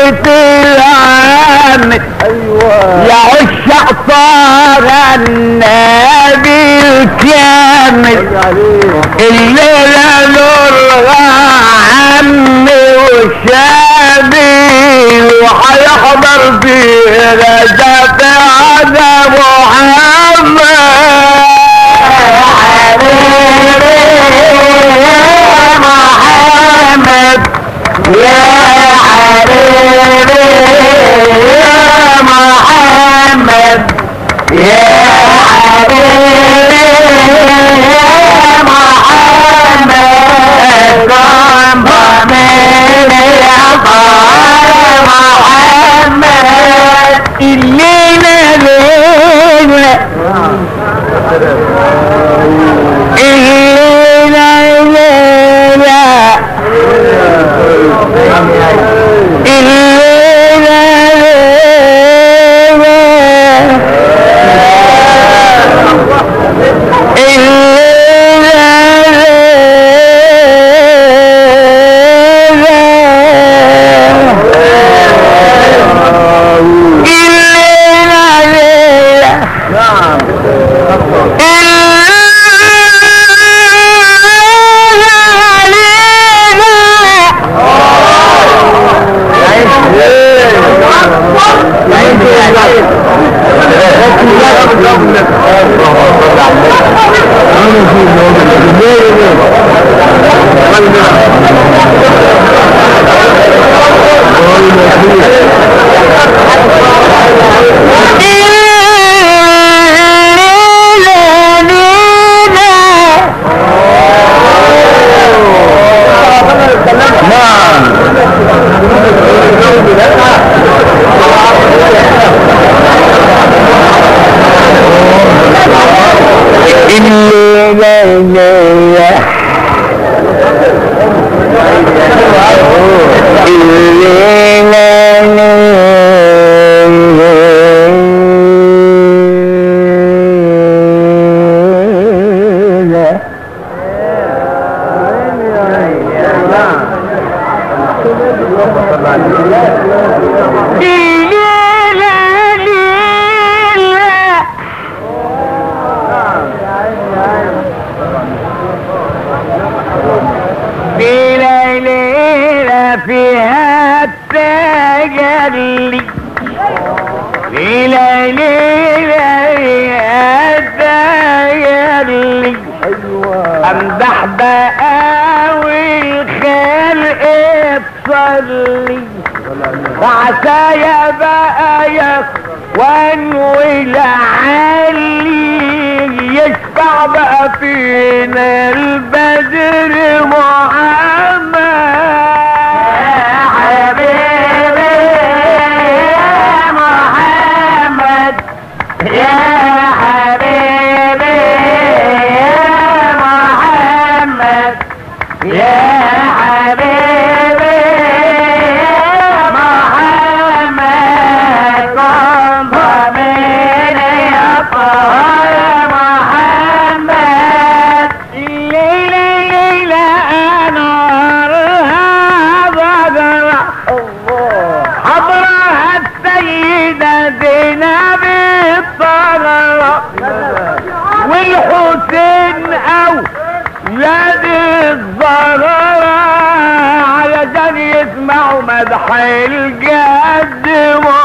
بيت العام ايوه يا عشاق طه النبي الكامل الليلة نورها عمي وشابي وحيحضر في رجب على محمد محمد يا حبيبي يا محمد يا حبيبي يا محمد قام بمين يا طه محمد الليلة ليلة الليلة ليلة الليلة في ليلة فيها التجلي في ليلة فيها التجلي امدح بقى والخلق تصلي وعسايا بقى يا اخوان ولعلي يشفع بقى فينا البدر محمد يا حبيبي يا محمد يا حبيبي يا محمد يا حبيبي يا محمد قم ضمين يا طه يا محمد ليلة ليلة أنارها بدر حضرها السيدة زينب الطرر والحسين أو يد الزهرة علشان يسمعوا مدح الجد